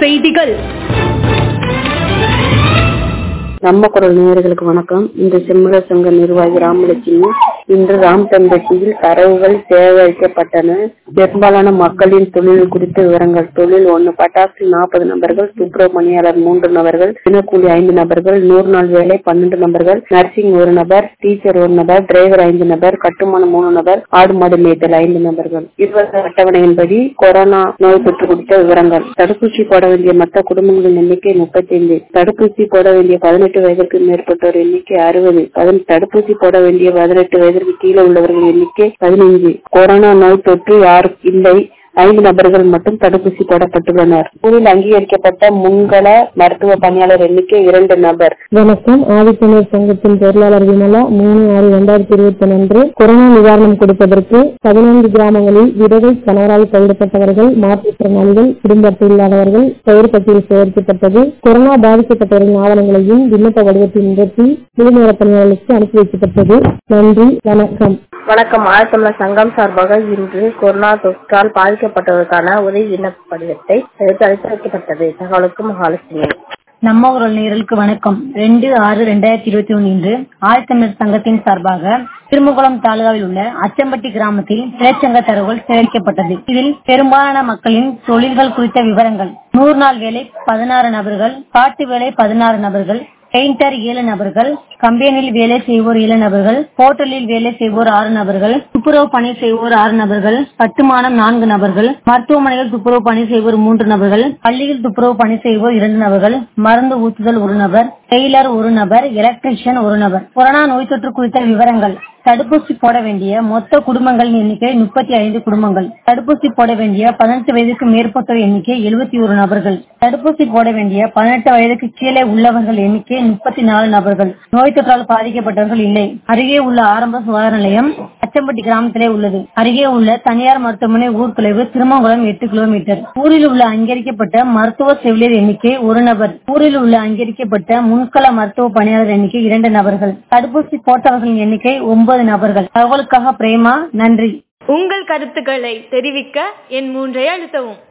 செய்திகள் நம்ம குரல் நேயர்களுக்கு வணக்கம் இந்த செம்மல சங்க நிர்வாகி ராமலட்சுமி இன்று ராம்தம்பட்டியில் தரவுகள் சேகரிக்கப்பட்டன பெரும்பாலான மக்களின் தொழில் குறித்த விவரங்கள் தொழில் ஒன்று பட்டாசு நாற்பது நபர்கள் துப்புரவு பணியாளர் மூன்று நபர்கள் தினக்கூலி ஐந்து நபர்கள் நூறு நாள் வேலை பன்னெண்டு நபர்கள் நர்சிங் ஒரு நபர் டீச்சர் ஒரு நபர் டிரைவர் ஐந்து நபர் கட்டுமானம் மூணு நபர் ஆடு மாடு மேய்த்தல் ஐந்து நபர்கள் இருபது அட்டவணையின்படி கொரோனா நோய் தொற்று குறித்த விவரங்கள் தடுப்பூசி போட வேண்டிய மொத்த குடும்பங்களின் எண்ணிக்கை முப்பத்தி ஐந்து தடுப்பூசி போட வேண்டிய பதினெட்டு வயதிற்கு மேற்பட்டோர் எண்ணிக்கை அறுபது தடுப்பூசி போட வேண்டிய பதினெட்டு வயதிற்கு கீழே உள்ளவர்கள் எண்ணிக்கை பதினைஞ்சு கொரோனா நோய் தொற்று யாருக்கு இல்லை ஐந்து நபர்கள் மட்டும் தடுப்பூசி போடப்பட்டுள்ளனர் ஊரில் அங்கீகரிக்கப்பட்ட முன்கள மருத்துவ பணியாளர் எண்ணிக்கை இரண்டு நபர் வணக்கம் ஆதித்தமிழர் சங்கத்தின் பொருளாளர் விமலா மூணு ஆறு இரண்டாயிரத்தி இருபத்தி ஒன்று கொரோனா நிவாரணம் கொடுப்பதற்கு பதினான்கு கிராமங்களில் விதவை கணவரால் கைவிடப்பட்டவர்கள் மாற்றுத்திறனாளிகள் குடும்ப அட்டை இல்லாதவர்கள் பெயர் பட்டியல் சேகரிக்கப்பட்டது கொரோனா பாதிக்கப்பட்டவர்களின் ஆவணங்களையும் விண்ணப்ப வடிவத்தில் நிரப்பி முழுநேர பணியாளர்களுக்கு அனுப்பி வைக்கப்பட்டது நன்றி வணக்கம் வணக்கம் ஆழ்த்தமிழர் சங்கம் சார்பாக இன்று கொரோனா தொற்றால் பாதிக்கப்பட்டவருக்கான உதவி விண்ணப்ப படிவத்தை எடுத்து அளித்து வைக்கப்பட்டது தகவலுக்கு மகாலட்சுமி நம்ம குரல் நேயர்களுக்கு வணக்கம் ரெண்டு ஆறு ரெண்டாயிரத்தி இருபத்தி ஒன்று இன்று ஆழ்த்தமிழர் சங்கத்தின் சார்பாக திருமகுளம் தாலுகாவில் உள்ள அச்சம்பட்டி கிராமத்தில் திரைச்சங்க தரவுகள் சேகரிக்கப்பட்டது இதில் பெரும்பாலான மக்களின் தொழில்கள் குறித்த விவரங்கள் நூறு நாள் வேலை பதினாறு நபர்கள் காட்டு வேலை பதினாறு நபர்கள் பெயிண்டர் ஏழு நபர்கள் கம்பெனியில் வேலை செய்வோர் ஏழு நபர்கள் ஹோட்டலில் வேலை செய்வோர் ஆறு நபர்கள் துப்புரவு பணி செய்வோர் ஆறு நபர்கள் கட்டுமானம் நான்கு நபர்கள் மருத்துவமனையில் துப்புரவு பணி செய்வோர் மூன்று நபர்கள் பள்ளியில் துப்புரவு பணி செய்வோர் இரண்டு நபர்கள் மருந்து ஊத்துதல் ஒரு நபர் டெய்லர் ஒரு நபர் எலக்ட்ரிஷியன் ஒரு நபர் கொரோனா நோய் தொற்று குறித்த விவரங்கள் தடுப்பூசி போட வேண்டிய மொத்த குடும்பங்களின் எண்ணிக்கை முப்பத்தி ஐந்து குடும்பங்கள் தடுப்பூசி போட வேண்டிய பதினெட்டு வயதுக்கு மேற்பட்டோர் எண்ணிக்கை எழுபத்தி ஒரு நபர்கள் தடுப்பூசி போட வேண்டிய பதினெட்டு வயதுக்கு கீழே உள்ளவர்கள் எண்ணிக்கை முப்பத்தி நாலு நபர்கள் நோய் தொற்றால் பாதிக்கப்பட்டவர்கள் இல்லை அருகே உள்ள ஆரம்ப சுகாதார நிலையம் அச்சம்பட்டி கிராமத்திலே உள்ளது அருகே உள்ள தனியார் மருத்துவமனை ஊர் தொலைவு திருமங்குளம் எட்டு கிலோமீட்டர் ஊரில் உள்ள அங்கீகரிக்கப்பட்ட மருத்துவ செவிலியர் எண்ணிக்கை ஒரு நபர் ஊரில் உள்ள அங்கீகரிக்கப்பட்ட முன்கள மருத்துவ பணியாளர் எண்ணிக்கை இரண்டு நபர்கள் தடுப்பூசி போட்டவர்களின் எண்ணிக்கை ஒன்பது நபர்கள் தகவலுக்காக பிரேமா நன்றி உங்கள் கருத்துக்களை தெரிவிக்க என் மூன்றை அழுத்தவும்